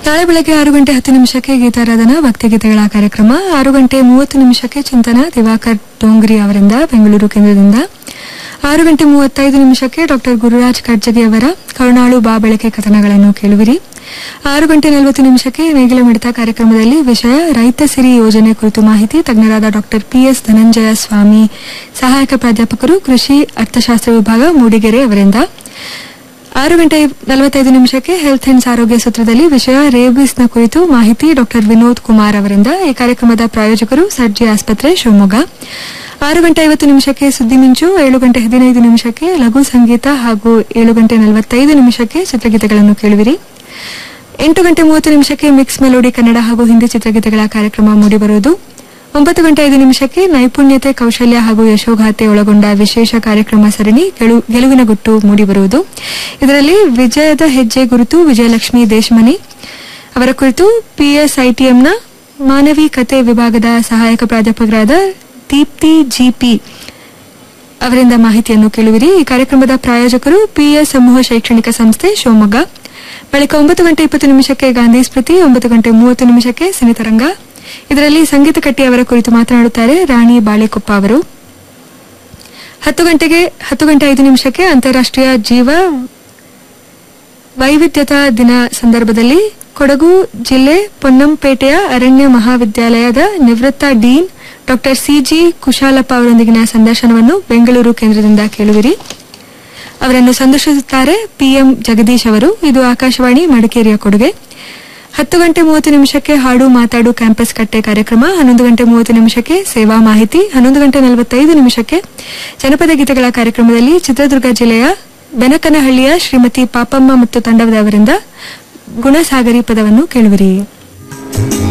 ನಾಳೆ ಬೆಳಗ್ಗೆ ಆರು ಗಂಟೆ ಹತ್ತು ನಿಮಿಷಕ್ಕೆ ಗೀತಾರಾಧನಾ ಭಕ್ತಿಗೀತೆಗಳ ಕಾರ್ಯಕ್ರಮ ಆರು ಗಂಟೆ ಮೂವತ್ತು ನಿಮಿಷಕ್ಕೆ ಚಿಂತನ ದಿವಾಕರ್ ಡೋಂಗ್ರಿ ಅವರಿಂದ ಬೆಂಗಳೂರು ಕೇಂದ್ರದಿಂದ ಆರು ಗಂಟೆ ಮೂವತ್ತೈದು ನಿಮಿಷಕ್ಕೆ ಡಾಕ್ಟರ್ ಗುರುರಾಜ್ ಕಡ್ಜಗಿ ಅವರ ಕರುಣಾಳು ಬಾ ಬೆಳಕೆ ಕಥನಗಳನ್ನು ಕೇಳುವಿರಿ ಆರು ಗಂಟೆ ನಲವತ್ತು ನಿಮಿಷಕ್ಕೆ ನೇಗಿಲ ಮಿಡಿತ ಕಾರ್ಯಕ್ರಮದಲ್ಲಿ ವಿಷಯ ರೈತ ಸಿರಿ ಯೋಜನೆ ಕುರಿತು ಮಾಹಿತಿ ತಜ್ಞರಾದ ಡಾಕ್ಟರ್ ಪಿಎಸ್ ಧನಂಜಯ ಸ್ವಾಮಿ ಸಹಾಯಕ ಪ್ರಾಧ್ಯಾಪಕರು ಕೃಷಿ ಅರ್ಥಶಾಸ್ತ್ರ ವಿಭಾಗ ಮೂಡಿಗೆರೆ ಅವರಿಂದ ಆರು ಗಂಟೆ ನಲವತ್ತೈದು ನಿಮಿಷಕ್ಕೆ ಹೆಲ್ತ್ ಅಂಡ್ ಆರೋಗ್ಯ ಸೂತ್ರದಲ್ಲಿ ವಿಷಯ ರೇಬಿಸ್ನ ಕುರಿತು ಮಾಹಿತಿ ಡಾಕ್ಟರ್ ವಿನೋದ್ ಕುಮಾರ್ ಅವರಿಂದ ಈ ಕಾರ್ಯಕ್ರಮದ ಪ್ರಾಯೋಜಕರು ಸರ್ಜಿ ಆಸ್ಪತ್ರೆ ಶಿವಮೊಗ್ಗ ಆರು ಗಂಟೆ ಐವತ್ತು ನಿಮಿಷಕ್ಕೆ ಸುದ್ದಿ ಮಿಂಚು ಏಳು ಗಂಟೆ ಹದಿನೈದು ನಿಮಿಷಕ್ಕೆ ಲಘು ಸಂಗೀತ ಹಾಗೂ ಏಳು ಗಂಟೆ ನಲವತ್ತೈದು ನಿಮಿಷಕ್ಕೆ ಚಿತ್ರಗೀತೆಗಳನ್ನು ಕೇಳುವಿರಿ ಎಂಟು ಗಂಟೆ ಮೂವತ್ತು ನಿಮಿಷಕ್ಕೆ ಮಿಕ್ಸ್ ಮೆಲೋಡಿ ಕನ್ನಡ ಹಾಗೂ ಹಿಂದಿ ಚಿತ್ರಗೀತೆಗಳ ಕಾರ್ಯಕ್ರಮ ಮೂಡಿಬರುವುದು ಒಂಬತ್ತು ಗಂಟೆ ಐದು ನಿಮಿಷಕ್ಕೆ ನೈಪುಣ್ಯತೆ ಕೌಶಲ್ಯ ಹಾಗೂ ಯಶೋಗಾಥೆ ಒಳಗೊಂಡ ವಿಶೇಷ ಕಾರ್ಯಕ್ರಮ ಸರಣಿ ಗೆಲು- ಗೆಲುವಿನ ಗುಟ್ಟು ಮೂಡಿಬರುವುದು ಇದರಲ್ಲಿ ವಿಜಯದ ಹೆಜ್ಜೆ ಗುರುತು ವಿಜಯಲಕ್ಷ್ಮಿ ದೇಶಮನಿ ಅವರ ಕುರಿತು ಪಿಎಸ್ಐಟಿಎಂನ ಮಾನವಿ ಕತೆ ವಿಭಾಗದ ಸಹಾಯಕ ಪ್ರಾಧ್ಯಾಪಕರಾದ ದೀಪ್ತಿ ಜಿಪಿ ಅವರಿಂದ ಮಾಹಿತಿಯನ್ನು ಕೇಳುವಿರಿ ಈ ಕಾರ್ಯಕ್ರಮದ ಪ್ರಾಯೋಜಕರು ಪಿಎಸ್ ಸಮೂಹ ಶೈಕ್ಷಣಿಕ ಸಂಸ್ಥೆ ಶಿವಮೊಗ್ಗ ಬಳಿಕ ಒಂಬತ್ತು ಗಂಟೆ ಇಪ್ಪತ್ತು ನಿಮಿಷಕ್ಕೆ ಗಾಂಧಿ ಸ್ಮೃತಿ ಒಂಬತ್ತು ಗಂಟೆ ಮೂವತ್ತು ನಿಮಿಷಕ್ಕೆ ಸಿನಿತರಂಗ ಇದರಲ್ಲಿ ಸಂಗೀತ ಕಟ್ಟಿ ಅವರ ಕುರಿತು ಮಾತನಾಡುತ್ತಾರೆ ರಾಣಿ ಬಾಳೆಕೊಪ್ಪ ಅವರು ಹತ್ತು ಗಂಟೆಗೆ ಹತ್ತು ಗಂಟೆ ಐದು ನಿಮಿಷಕ್ಕೆ ಅಂತಾರಾಷ್ಟ್ರೀಯ ಜೀವ ವೈವಿಧ್ಯತಾ ದಿನ ಸಂದರ್ಭದಲ್ಲಿ ಕೊಡಗು ಜಿಲ್ಲೆ ಪೊನ್ನಂಪೇಟೆಯ ಅರಣ್ಯ ಮಹಾವಿದ್ಯಾಲಯದ ನಿವೃತ್ತ ಡೀನ್ ಡಾಕ್ಟರ್ ಸಿಜಿ ಕುಶಾಲಪ್ಪ ಅವರೊಂದಿಗಿನ ಸಂದರ್ಶನವನ್ನು ಬೆಂಗಳೂರು ಕೇಂದ್ರದಿಂದ ಕೇಳುವಿರಿ ಅವರನ್ನು ಸಂದರ್ಶಿಸುತ್ತಾರೆ ಪಿಎಂ ಜಗದೀಶ್ ಅವರು ಇದು ಆಕಾಶವಾಣಿ ಮಡಿಕೇರಿಯ ಕೊಡುಗೆ ಹತ್ತು ಗಂಟೆ ಮೂವತ್ತು ನಿಮಿಷಕ್ಕೆ ಹಾಡು ಮಾತಾಡು ಕ್ಯಾಂಪಸ್ ಕಟ್ಟೆ ಕಾರ್ಯಕ್ರಮ ಹನ್ನೊಂದು ಗಂಟೆ ಮೂವತ್ತು ನಿಮಿಷಕ್ಕೆ ಸೇವಾ ಮಾಹಿತಿ ಹನ್ನೊಂದು ಗಂಟೆ ನಲವತ್ತೈದು ನಿಮಿಷಕ್ಕೆ ಜನಪದ ಗೀತೆಗಳ ಕಾರ್ಯಕ್ರಮದಲ್ಲಿ ಚಿತ್ರದುರ್ಗ ಜಿಲ್ಲೆಯ ಬೆನಕನಹಳ್ಳಿಯ ಶ್ರೀಮತಿ ಪಾಪಮ್ಮ ಮತ್ತು ತಂಡದವರಿಂದ ಗುಣಸಾಗರಿ ಪದವನ್ನು ಕೇಳುವಿರಿ